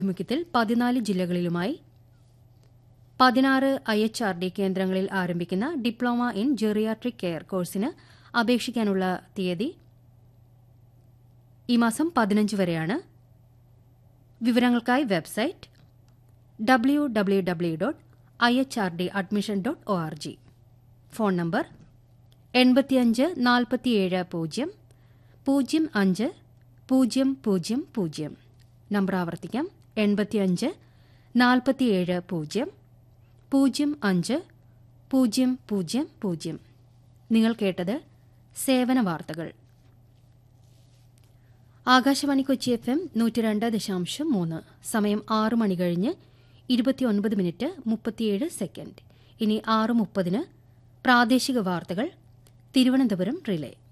ആഭിമുഖ്യത്തിൽ പതിനാല് ജില്ലകളിലുമായി പതിനാറ് ഐ എച്ച് ആർ ഡി കേന്ദ്രങ്ങളിൽ ആരംഭിക്കുന്ന ഡിപ്ലോമ ഇൻ ജെറിയാട്രിക് കെയർ കോഴ്സിന് അപേക്ഷിക്കാനുള്ള തീയതി ഈ മാസം പതിനഞ്ച് വരെയാണ് വിവരങ്ങൾക്കായി website W W W dot I H R D admission dot O R G phone number എൺപത്തിയഞ്ച് നാൽപ്പത്തിയേഴ് പൂജ്യം പൂജ്യം അഞ്ച് പൂജ്യം പൂജ്യം പൂജ്യം നമ്പർ ആവർത്തിക്കാം എൺപത്തിയഞ്ച് നാൽപ്പത്തിയേഴ് പൂജ്യം പൂജ്യം അഞ്ച് പൂജ്യം പൂജ്യം പൂജ്യം നിങ്ങൾ കേട്ടത് സേവന വാർത്തകൾ ആകാശവാണി കൊച്ചി എഫ് എം നൂറ്റി രണ്ട് ദശാംശം മൂന്ന് സമയം ആറ് മണി കഴിഞ്ഞ് ഇരുപത്തിയൊൻപത് മിനിറ്റ് മുപ്പത്തിയേഴ് സെക്കൻഡ് ഇനി ആറ് മുപ്പതിന് പ്രാദേശിക വാർത്തകൾ തിരുവനന്തപുരം റിലേ